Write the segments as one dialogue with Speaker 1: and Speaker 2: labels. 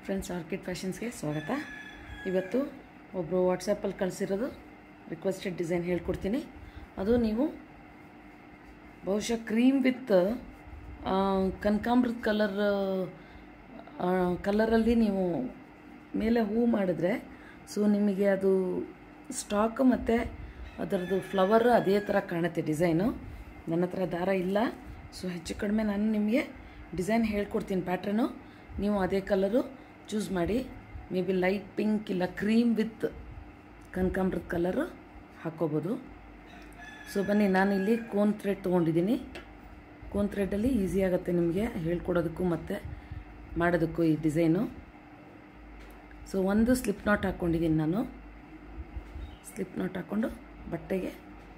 Speaker 1: friends orchid ಫ್ಯಾಷನ್ಸ್ಗೆ ಸ್ವಾಗತ ಇವತ್ತು ಒಬ್ಬರು ವಾಟ್ಸಪ್ಪಲ್ಲಿ ಕಳಿಸಿರೋದು ರಿಕ್ವೆಸ್ಟೆಡ್ ಡಿಸೈನ್ ಹೇಳ್ಕೊಡ್ತೀನಿ ಅದು ನೀವು ಬಹುಶಃ ಕ್ರೀಮ್ ವಿತ್ ಕನಕಾಂಬ್ರದ ಕಲರ್ ಕಲರಲ್ಲಿ ನೀವು ಮೇಲೆ ಹೂ ಮಾಡಿದ್ರೆ ಸೊ ನಿಮಗೆ ಅದು ಸ್ಟಾಕ್ ಮತ್ತು ಅದರದ್ದು ಫ್ಲವರ್ ಅದೇ ಥರ ಕಾಣುತ್ತೆ ಡಿಸೈನು ನನ್ನ ಹತ್ರ ದಾರ ಇಲ್ಲ ಸೊ ಹೆಚ್ಚು ಕಡಿಮೆ ನಾನು ನಿಮಗೆ ಡಿಸೈನ್ ಹೇಳ್ಕೊಡ್ತೀನಿ ಪ್ಯಾಟ್ರನು ನೀವು ಅದೇ ಕಲರು ಚೂಸ್ ಮಾಡಿ ಮೇ ಬಿ ಲೈಟ್ ಪಿಂಕ್ ಇಲ್ಲ ಕ್ರೀಮ್ ವಿತ್ ಕನಕಾಂಬ್ರದ ಕಲರು ಹಾಕ್ಕೋಬೋದು ಸೊ ಬನ್ನಿ ನಾನಿಲ್ಲಿ ಕೋನ್ ಥ್ರೆಡ್ ತೊಗೊಂಡಿದ್ದೀನಿ ಕೋನ್ ಥ್ರೆಡ್ಡಲ್ಲಿ ಈಸಿ ಆಗುತ್ತೆ ನಿಮಗೆ ಹೇಳ್ಕೊಡೋದಕ್ಕೂ ಮತ್ತು ಮಾಡೋದಕ್ಕೂ ಈ ಡಿಸೈನು ಸೊ ಒಂದು ಸ್ಲಿಪ್ ನಾಟ್ ಹಾಕ್ಕೊಂಡಿದ್ದೀನಿ ನಾನು ಸ್ಲಿಪ್ ನಾಟ್ ಹಾಕ್ಕೊಂಡು ಬಟ್ಟೆಗೆ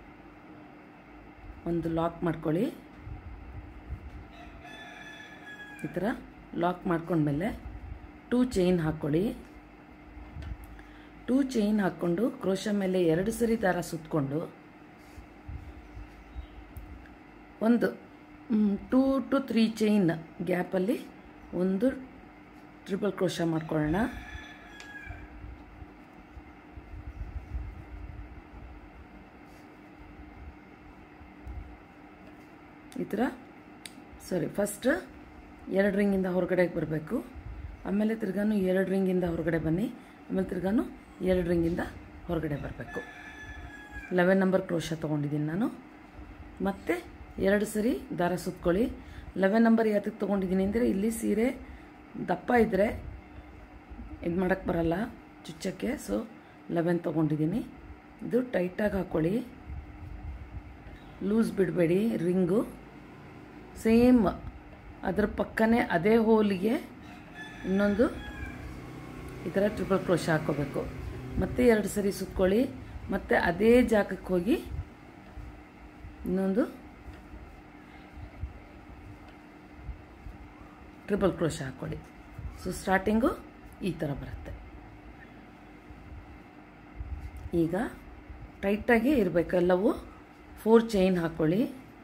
Speaker 1: ಒಂದು ಲಾಕ್ ಮಾಡ್ಕೊಳ್ಳಿ ಈ ಥರ ಲಾಕ್ ಮಾಡ್ಕೊಂಡ್ಮೇಲೆ ಟೂ ಚೈನ್ ಹಾಕ್ಕೊಳ್ಳಿ ಟೂ ಚೈನ್ ಹಾಕ್ಕೊಂಡು ಕ್ರೋಶ ಮೇಲೆ ಎರಡು ಸರಿ ದಾರ ಸುತ್ತಕೊಂಡು ಒಂದು ಟೂ ಟು ತ್ರೀ ಚೈನ್ ಗ್ಯಾಪಲ್ಲಿ ಒಂದು ಟ್ರಿಪಲ್ ಕ್ರೋಶ ಮಾಡ್ಕೊಳ್ಳೋಣ ಈ ಥರ ಸಾರಿ ಫಸ್ಟ್ ಎರಡು ರಿಂಗಿಂದ ಹೊರಗಡೆಗೆ ಬರಬೇಕು ಆಮೇಲೆ ತಿರ್ಗಾನು ಎರಡು ರಿಂಗಿಂದ ಹೊರಗಡೆ ಬನ್ನಿ ಆಮೇಲೆ ತಿರ್ಗಾನು ಎರಡು ರಿಂಗಿಂದ ಹೊರಗಡೆ ಬರಬೇಕು ಲೆವೆನ್ ನಂಬರ್ ಕ್ರೋಶ ತೊಗೊಂಡಿದ್ದೀನಿ ನಾನು ಮತ್ತು ಎರಡು ಸರಿ ದಾರ ಸುತ್ಕೊಳ್ಳಿ ಲೆವೆನ್ ನಂಬರ್ ಯಾತಕ್ಕೆ ತೊಗೊಂಡಿದ್ದೀನಿ ಅಂದರೆ ಇಲ್ಲಿ ಸೀರೆ ದಪ್ಪ ಇದ್ದರೆ ಇದು ಮಾಡೋಕ್ಕೆ ಬರಲ್ಲ ಚುಚ್ಚಕ್ಕೆ ಸೊ ಲೆವೆನ್ ತೊಗೊಂಡಿದ್ದೀನಿ ಇದು ಟೈಟಾಗಿ ಹಾಕ್ಕೊಳ್ಳಿ ಲೂಸ್ ಬಿಡಬೇಡಿ ರಿಂಗು ಸೇಮ್ ಅದರ ಪಕ್ಕನೇ ಅದೇ ಹೋಲಿಗೆ ಇನ್ನೊಂದು ಈ ಥರ ಟ್ರಿಪಲ್ ಕ್ರೋಶ ಹಾಕ್ಕೋಬೇಕು ಮತ್ತೆ ಎರಡು ಸರಿ ಸುತ್ಕೊಳ್ಳಿ ಮತ್ತು ಅದೇ ಜಾಗಕ್ಕೆ ಹೋಗಿ ಇನ್ನೊಂದು ಟ್ರಿಪಲ್ ಕ್ರೋಶ ಹಾಕ್ಕೊಳ್ಳಿ ಸೊ ಸ್ಟಾರ್ಟಿಂಗು ಈ ಥರ ಬರುತ್ತೆ ಈಗ ಟೈಟಾಗಿ ಇರಬೇಕು ಎಲ್ಲವೂ ಫೋರ್ ಚೈನ್ ಹಾಕ್ಕೊಳ್ಳಿ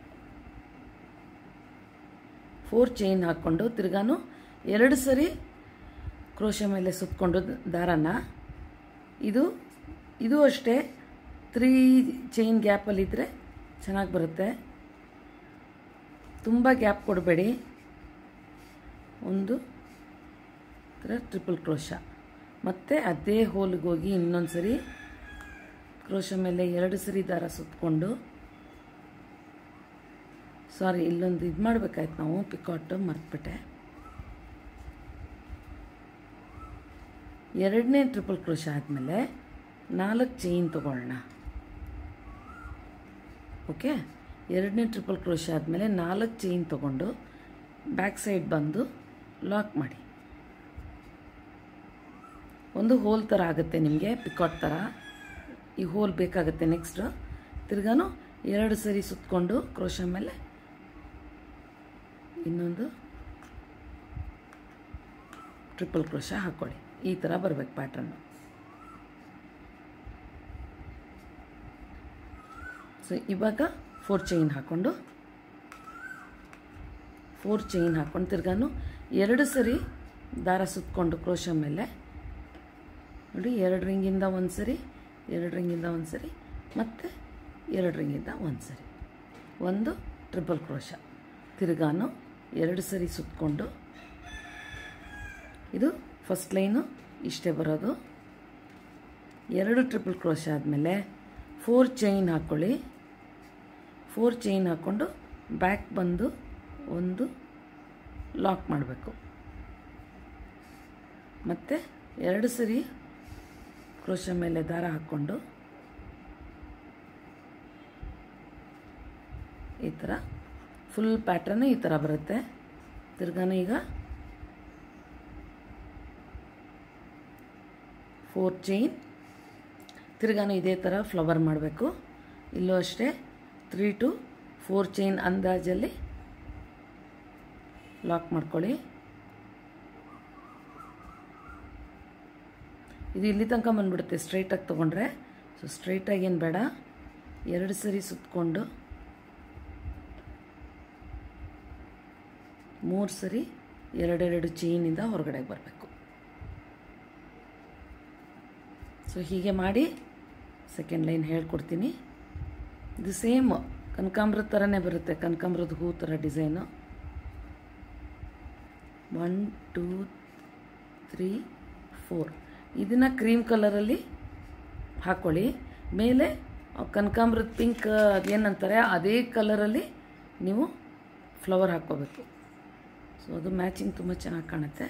Speaker 1: ಫೋರ್ ಚೈನ್ ಹಾಕ್ಕೊಂಡು ತಿರ್ಗಾನು ಎರಡು ಸರಿ ಕ್ರೋಶ ಮೇಲೆ ಸುತ್ತಕೊಂಡು ದಾರನ ಇದು ಇದು ಅಷ್ಟೇ ತ್ರೀ ಚೈನ್ ಗ್ಯಾಪಲ್ಲಿದ್ದರೆ ಚೆನ್ನಾಗಿ ಬರುತ್ತೆ ತುಂಬ ಗ್ಯಾಪ್ ಕೊಡಬೇಡಿ ಒಂದು ಥರ ಟ್ರಿಪಲ್ ಕ್ರೋಶ ಮತ್ತು ಅದೇ ಹೋಲಿಗೆ ಹೋಗಿ ಇನ್ನೊಂದು ಸರಿ ಕ್ರೋಶ ಮೇಲೆ ಎರಡು ಸರಿ ದಾರ ಸುತ್ತಕೊಂಡು ಸಾರಿ ಇಲ್ಲೊಂದು ಇದು ಮಾಡಬೇಕಾಯ್ತು ನಾವು ಪಿಕಾಟು ಮರ್ತ್ಬಿಟ್ಟೆ ಎರಡನೇ ಟ್ರಿಪಲ್ ಕ್ರೋಶ ಆದಮೇಲೆ ನಾಲ್ಕು ಚೈನ್ ತೊಗೊಳ್ಳೋಣ ಓಕೆ ಎರಡನೇ ಟ್ರಿಪಲ್ ಕ್ರೋಶ ಆದಮೇಲೆ ನಾಲ್ಕು ಚೈನ್ ತೊಗೊಂಡು ಬ್ಯಾಕ್ ಸೈಡ್ ಬಂದು ಲಾಕ್ ಮಾಡಿ ಒಂದು ಹೋಲ್ ಥರ ಆಗುತ್ತೆ ನಿಮಗೆ ಪಿಕಾಟ್ ಥರ ಈ ಹೋಲ್ ಬೇಕಾಗುತ್ತೆ ನೆಕ್ಸ್ಟ್ ತಿರ್ಗಾನು ಎರಡು ಸರಿ ಸುತ್ತಕೊಂಡು ಕ್ರೋಶ ಮೇಲೆ ಇನ್ನೊಂದು ಟ್ರಿಪಲ್ ಕ್ರೋಶ ಹಾಕ್ಕೊಳ್ಳಿ ಈ ಥರ ಬರಬೇಕು ಪ್ಯಾಟ್ರನ್ನು ಸೊ ಇವಾಗ ಫೋರ್ ಚೈನ್ ಹಾಕ್ಕೊಂಡು ಫೋರ್ ಚೈನ್ ಹಾಕ್ಕೊಂಡು ತಿರ್ಗಾನು ಎರಡು ಸರಿ ದಾರ ಸುತ್ತಕೊಂಡು ಕ್ರೋಶ ಮೇಲೆ ನೋಡಿ ಎರಡು ರಿಂಗಿಂದ ಒಂದು ಸರಿ ಎರಡು ರಿಂಗಿಂದ ಒಂದು ಸರಿ ಮತ್ತು ಎರಡು ರಿಂಗಿಂದ ಒಂದು ಸರಿ ಒಂದು ಟ್ರಿಪಲ್ ಕ್ರೋಶ ತಿರ್ಗಾನು ಎರಡು ಸರಿ ಸುತ್ತಕೊಂಡು ಇದು ಫಸ್ಟ್ ಲೈನು ಇಷ್ಟೇ ಬರೋದು ಎರಡು ಟ್ರಿಪಲ್ ಕ್ರೋಶ ಆದಮೇಲೆ ಫೋರ್ ಚೈನ್ ಹಾಕ್ಕೊಳ್ಳಿ ಫೋರ್ ಚೈನ್ ಹಾಕ್ಕೊಂಡು ಬ್ಯಾಕ್ ಬಂದು ಒಂದು ಲಾಕ್ ಮಾಡಬೇಕು ಮತ್ತು ಎರಡು ಸರಿ ಕ್ರೋಶ ಮೇಲೆ ದಾರ ಹಾಕ್ಕೊಂಡು ಈ ಥರ ಫುಲ್ ಪ್ಯಾಟ್ರನ್ ಈ ಥರ ಬರುತ್ತೆ ತಿರ್ಗಾನ ಈಗ ಫೋರ್ ಚೈನ್ ತಿರ್ಗಾನು ಇದೇ ಥರ ಫ್ಲವರ್ ಮಾಡಬೇಕು ಇಲ್ಲೂ ಅಷ್ಟೇ ತ್ರೀ ಟು ಫೋರ್ ಚೈನ್ ಅಂದಾಜಲ್ಲಿ ಲಾಕ್ ಮಾಡ್ಕೊಳ್ಳಿ ಇದು ಇಲ್ಲಿ ತನಕ ಬಂದ್ಬಿಡುತ್ತೆ ಸ್ಟ್ರೈಟಾಗಿ ತೊಗೊಂಡ್ರೆ ಸೊ ಸ್ಟ್ರೈಟಾಗಿ ಏನು ಬೇಡ ಎರಡು ಸರಿ ಸುತ್ತಕೊಂಡು ಮೂರು ಸರಿ ಎರಡೆರಡು ಚೈನಿಂದ ಹೊರಗಡೆ ಬರಬೇಕು ಸೊ ಹೀಗೆ ಮಾಡಿ ಸೆಕೆಂಡ್ ಲೈನ್ ಹೇಳ್ಕೊಡ್ತೀನಿ ಇದು ಸೇಮ್ ಕನಕಾಂಬ್ರದ ಥರನೇ ಬರುತ್ತೆ ಕನಕಾಂಬ್ರದ ಹೂ ಥರ design one two three four ಇದನ್ನು ಕ್ರೀಮ್ ಕಲರಲ್ಲಿ ಹಾಕ್ಕೊಳ್ಳಿ ಮೇಲೆ ಕನಕಾಂಬ್ರದ ಪಿಂಕ್ ಅದೇನಂತಾರೆ ಅದೇ ಕಲರಲ್ಲಿ ನೀವು ಫ್ಲವರ್ ಹಾಕ್ಕೋಬೇಕು ಸೊ ಅದು ಮ್ಯಾಚಿಂಗ್ ತುಂಬ ಚೆನ್ನಾಗಿ ಕಾಣುತ್ತೆ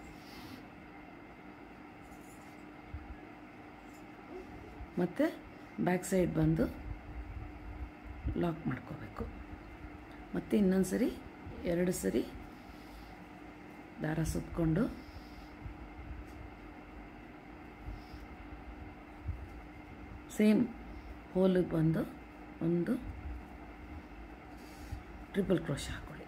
Speaker 1: ಮತ್ತು ಬ್ಯಾಕ್ ಸೈಡ್ ಬಂದು ಲಾಕ್ ಮಾಡ್ಕೋಬೇಕು ಮತ್ತು ಇನ್ನೊಂದು ಸರಿ ಎರಡು ಸರಿ ದಾರ ಸುತ್ಕೊಂಡು ಸೇಮ್ ಹೋಲಿಗೆ ಬಂದು ಒಂದು ಟ್ರಿಪಲ್ ಕ್ರೋಶ ಹಾಕ್ಕೊಳ್ಳಿ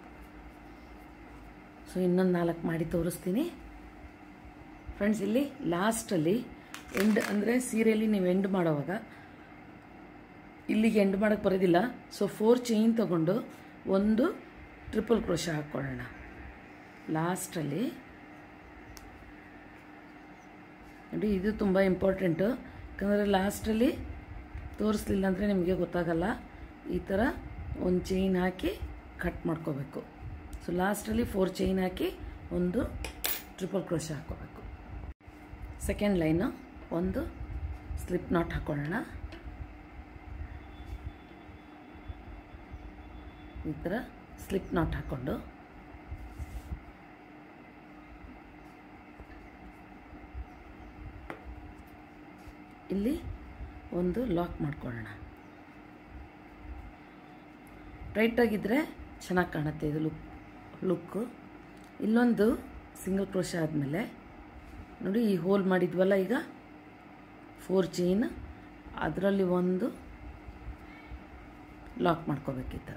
Speaker 1: ಸೊ ಇನ್ನೊಂದು ನಾಲ್ಕು ಮಾಡಿ ತೋರಿಸ್ತೀನಿ ಫ್ರೆಂಡ್ಸ್ ಇಲ್ಲಿ ಲಾಸ್ಟಲ್ಲಿ ಎಂಡ್ ಅಂದರೆ ಸೀರೆಯಲ್ಲಿ ನೀವು ಎಂಡ್ ಮಾಡೋವಾಗ ಇಲ್ಲಿಗೆ ಎಂಡ್ ಮಾಡೋಕ್ಕೆ ಬರೋದಿಲ್ಲ ಸೊ ಫೋರ್ ಚೈನ್ ತೊಗೊಂಡು ಒಂದು ಟ್ರಿಪಲ್ ಕ್ರೋಶ ಹಾಕ್ಕೊಳ್ಳೋಣ ಲಾಸ್ಟಲ್ಲಿ ನೋಡಿ ಇದು ತುಂಬ ಇಂಪಾರ್ಟೆಂಟು ಯಾಕಂದರೆ ಲಾಸ್ಟಲ್ಲಿ ತೋರಿಸ್ಲಿಲ್ಲ ಅಂದರೆ ನಿಮಗೆ ಗೊತ್ತಾಗಲ್ಲ ಈ ಥರ ಒಂದು ಚೈನ್ ಹಾಕಿ ಕಟ್ ಮಾಡ್ಕೋಬೇಕು ಸೊ ಲಾಸ್ಟಲ್ಲಿ ಫೋರ್ ಚೈನ್ ಹಾಕಿ ಒಂದು ಟ್ರಿಪಲ್ ಕ್ರೋಶ ಹಾಕ್ಕೋಬೇಕು ಸೆಕೆಂಡ್ ಲೈನು ಒಂದು ಸ್ಲಿಪ್ ನಾಟ್ ಹಾಕ್ಕೊಳ್ಳೋಣ ಈ ಥರ ಸ್ಲಿಪ್ ನಾಟ್ ಹಾಕ್ಕೊಂಡು ಇಲ್ಲಿ ಒಂದು ಲಾಕ್ ಮಾಡ್ಕೊಳ್ಳೋಣ ಟೈಟಾಗಿದ್ದರೆ ಚೆನ್ನಾಗಿ ಕಾಣುತ್ತೆ ಇದು ಲುಕ್ ಲುಕ್ಕು ಇಲ್ಲೊಂದು ಸಿಂಗಲ್ ಕ್ರೋಶ ಆದಮೇಲೆ ನೋಡಿ ಈ ಹೋಲ್ ಮಾಡಿದ್ವಲ್ಲ ಈಗ ಫೋರ್ ಚೈನ್ ಅದರಲ್ಲಿ ಒಂದು ಲಾಕ್ ಮಾಡ್ಕೋಬೇಕು ಈ ಥರ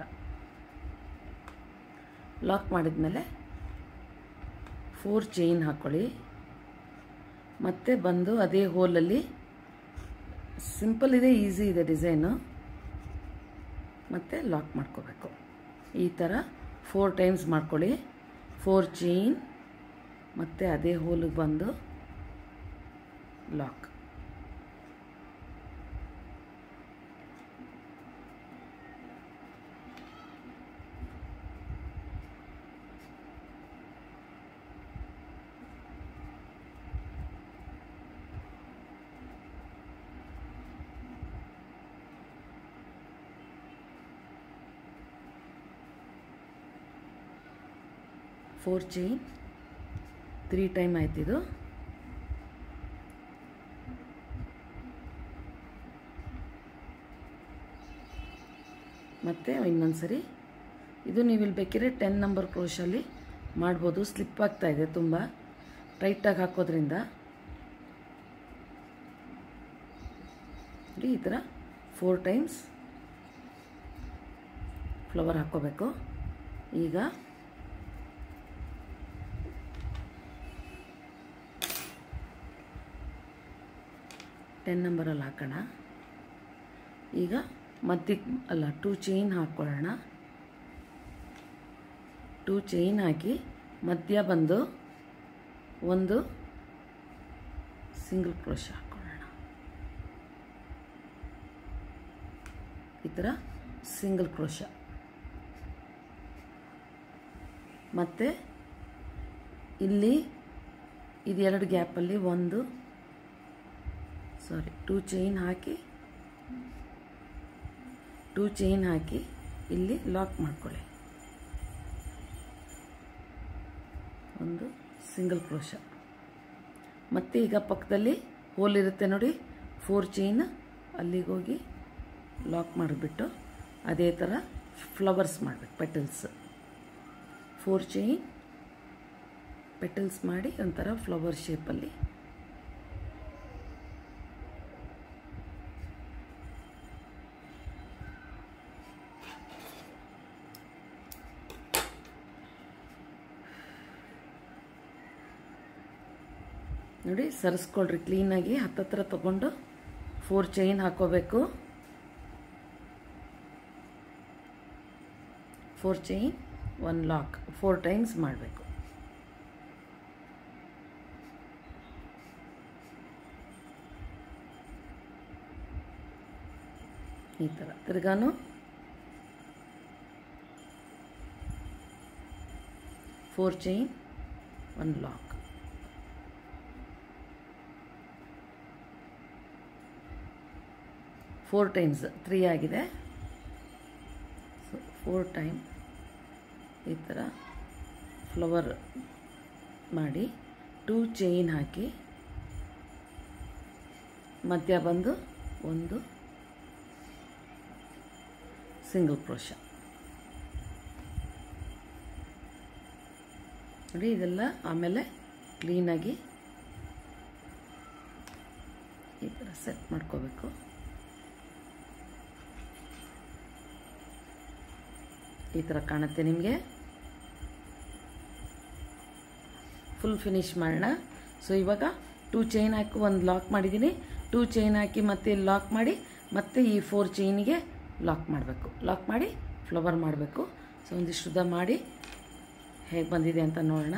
Speaker 1: ಲಾಕ್ ಮಾಡಿದ್ಮೇಲೆ ಫೋರ್ ಚೈನ್ ಹಾಕ್ಕೊಳ್ಳಿ ಮತ್ತೆ ಬಂದು ಅದೇ ಹೋಲಲ್ಲಿ ಸಿಂಪಲ್ ಇದೆ ಈಸಿ ಇದೆ ಡಿಸೈನು ಮತ್ತು ಲಾಕ್ ಮಾಡ್ಕೋಬೇಕು ಈ ಥರ ಫೋರ್ ಟೈಮ್ಸ್ ಮಾಡ್ಕೊಳ್ಳಿ ಫೋರ್ ಚೈನ್ ಮತ್ತು ಅದೇ ಹೋಲಿಗೆ ಬಂದು lock four chain three time ಆಯ್ತಿದು ಮತ್ತು ಇನ್ನೊಂದು ಸರಿ ಇದು ನೀವು ಇಲ್ಲಿ ಬೇಕಿದ್ರೆ ಟೆನ್ ನಂಬರ್ ಕ್ರೋಶಲ್ಲಿ ಮಾಡ್ಬೋದು ಸ್ಲಿಪ್ ಆಗ್ತಾ ಇದೆ ತುಂಬ ಟೈಟಾಗಿ ಹಾಕೋದ್ರಿಂದ ನೋಡಿ ಈ ಥರ ಫೋರ್ ಟೈಮ್ಸ್ ಫ್ಲವರ್ ಹಾಕ್ಕೋಬೇಕು ಈಗ ಟೆನ್ ನಂಬರಲ್ಲಿ ಹಾಕೋಣ ಈಗ ಮಧ್ಯಕ್ಕೆ ಅಲ್ಲ ಟೂ ಚೈನ್ ಹಾಕ್ಕೊಳ್ಳೋಣ ಟೂ ಚೈನ್ ಹಾಕಿ ಮಧ್ಯ ಬಂದು ಒಂದು ಸಿಂಗಲ್ ಕ್ರೋಶ ಹಾಕ್ಕೊಳ್ಳೋಣ ಈ ಥರ ಸಿಂಗಲ್ ಕ್ರೋಶ ಮತ್ತು ಇಲ್ಲಿ ಇದು ಎರಡು ಗ್ಯಾಪಲ್ಲಿ ಒಂದು ಸಾರಿ ಟೂ ಚೈನ್ ಹಾಕಿ ಟೂ ಚೈನ್ ಹಾಕಿ ಇಲ್ಲಿ ಲಾಕ್ ಮಾಡ್ಕೊಳ್ಳಿ ಒಂದು ಸಿಂಗಲ್ ಕ್ರೋಶ ಮತ್ತು ಈಗ ಪಕ್ಕದಲ್ಲಿ ಹೋಲ್ ಇರುತ್ತೆ ನೋಡಿ ಫೋರ್ ಚೈನ್ ಅಲ್ಲಿಗೆ ಹೋಗಿ ಲಾಕ್ ಮಾಡಿಬಿಟ್ಟು ಅದೇ ಥರ ಫ್ಲವರ್ಸ್ ಮಾಡಬೇಕು ಪೆಟಲ್ಸ್ ಫೋರ್ ಚೈನ್ ಪೆಟಲ್ಸ್ ಮಾಡಿ ಒಂಥರ ಫ್ಲವರ್ ಶೇಪಲ್ಲಿ ನೋಡಿ ಸರಿಸ್ಕೊಳ್ರಿ ಕ್ಲೀನಾಗಿ ಹತ್ತತ್ರ ತಗೊಂಡು ಫೋರ್ ಚೈನ್ ಹಾಕೋಬೇಕು four chain one lock four times ಮಾಡಬೇಕು ಈ ಥರ ತಿರ್ಗಾನು four chain one lock four times three ಆಗಿದೆ ಸೊ ಫೋರ್ ಟೈಮ್ ಈ ಥರ ಫ್ಲವರ್ ಮಾಡಿ ಟೂ ಚೈನ್ ಹಾಕಿ ಮಧ್ಯ ಬಂದು ಒಂದು ಸಿಂಗಲ್ ಕ್ರೋಶ ನೋಡಿ ಇದೆಲ್ಲ ಆಮೇಲೆ ಕ್ಲೀನಾಗಿ ಈ ಥರ ಸೆಟ್ ಮಾಡ್ಕೋಬೇಕು ಈ ಥರ ಕಾಣುತ್ತೆ ನಿಮಗೆ ಫುಲ್ ಫಿನಿಶ್ ಮಾಡೋಣ ಸೊ ಇವಾಗ ಟೂ ಚೈನ್ ಹಾಕಿ ಒಂದು ಲಾಕ್ ಮಾಡಿದ್ದೀನಿ ಟೂ ಚೈನ್ ಹಾಕಿ ಮತ್ತೆ ಲಾಕ್ ಮಾಡಿ ಮತ್ತೆ ಈ ಫೋರ್ ಚೈನಿಗೆ ಲಾಕ್ ಮಾಡಬೇಕು ಲಾಕ್ ಮಾಡಿ ಫ್ಲವರ್ ಮಾಡಬೇಕು ಸೊ ಒಂದಿಷ್ಟು ಉದ್ದ ಮಾಡಿ ಹೇಗೆ ಬಂದಿದೆ ಅಂತ ನೋಡೋಣ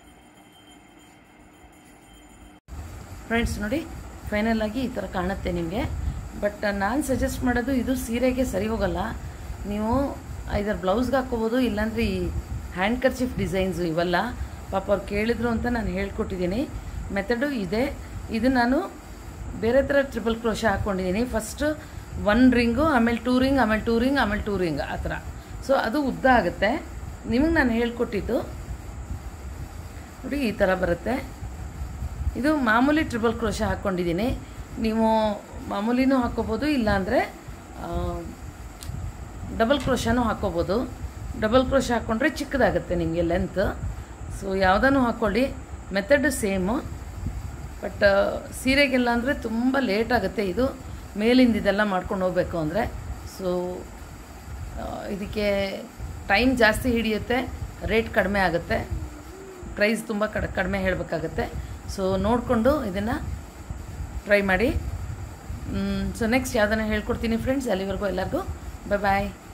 Speaker 1: ಫ್ರೆಂಡ್ಸ್ ನೋಡಿ ಫೈನಲ್ ಆಗಿ ಈ ಥರ ಕಾಣುತ್ತೆ ನಿಮಗೆ ಬಟ್ ನಾನು ಸಜೆಸ್ಟ್ ಮಾಡೋದು ಇದು ಸೀರೆಗೆ ಸರಿ ಹೋಗಲ್ಲ ನೀವು ಇದರ ಬ್ಲೌಸ್ಗೆ ಹಾಕ್ಕೋಬೋದು ಇಲ್ಲಾಂದರೆ ಈ ಹ್ಯಾಂಡ್ ಕರ್ಚಿಫ್ ಡಿಸೈನ್ಸು ಇವೆಲ್ಲ ಪಾಪ ಅವ್ರು ಕೇಳಿದ್ರು ಅಂತ ನಾನು ಹೇಳ್ಕೊಟ್ಟಿದ್ದೀನಿ ಮೆಥಡು ಇದೆ ಇದು ನಾನು ಬೇರೆ ಥರ ಟ್ರಿಪಲ್ ಕ್ರೋಶ ಹಾಕ್ಕೊಂಡಿದ್ದೀನಿ ಫಸ್ಟ್ ಒನ್ ರಿಂಗು ಆಮೇಲೆ ಟೂ ರಿಂಗ್ ಆಮೇಲೆ ಟೂ ರಿಂಗ್ ಆಮೇಲೆ ಟೂ ರಿಂಗ್ ಆ ಥರ ಸೊ ಅದು ಉದ್ದ ಆಗುತ್ತೆ ನಿಮಗೆ ನಾನು ಹೇಳ್ಕೊಟ್ಟಿದ್ದು ನೋಡಿ ಈ ಥರ ಬರುತ್ತೆ ಇದು ಮಾಮೂಲಿ ಟ್ರಿಬಲ್ ಕ್ರೋಶ ಹಾಕ್ಕೊಂಡಿದ್ದೀನಿ ನೀವು ಮಾಮೂಲಿನೂ ಹಾಕ್ಕೋಬೋದು ಇಲ್ಲಾಂದರೆ ಡಬಲ್ ಕ್ರೋಶನೂ ಹಾಕ್ಕೋಬೋದು ಡಬಲ್ ಕ್ರೋಶ ಹಾಕ್ಕೊಂಡ್ರೆ ಚಿಕ್ಕದಾಗುತ್ತೆ ನಿಮಗೆ ಲೆಂತ್ ಸೊ ಯಾವುದನ್ನು ಹಾಕ್ಕೊಳ್ಳಿ ಮೆಥಡ್ ಸೇಮು ಬಟ್ ಸೀರೆಗೆಲ್ಲ ಅಂದರೆ ತುಂಬ ಲೇಟ್ ಆಗುತ್ತೆ ಇದು ಮೇಲಿಂದ ಇದೆಲ್ಲ ಮಾಡ್ಕೊಂಡು ಹೋಗ್ಬೇಕು ಅಂದರೆ ಸೊ ಇದಕ್ಕೆ ಟೈಮ್ ಜಾಸ್ತಿ ಹಿಡಿಯುತ್ತೆ ರೇಟ್ ಕಡಿಮೆ ಆಗುತ್ತೆ ಪ್ರೈಸ್ ತುಂಬ ಕಡ್ ಕಡಿಮೆ ಹೇಳಬೇಕಾಗತ್ತೆ ಸೊ ನೋಡಿಕೊಂಡು ಇದನ್ನು ಟ್ರೈ ಮಾಡಿ ಸೊ ನೆಕ್ಸ್ಟ್ ಯಾವುದನ್ನು ಹೇಳ್ಕೊಡ್ತೀನಿ ಫ್ರೆಂಡ್ಸ್ ಅಲ್ಲಿವರೆಗೂ ಎಲ್ಲರಿಗೂ ಬಾಯ್ ಬಾಯ್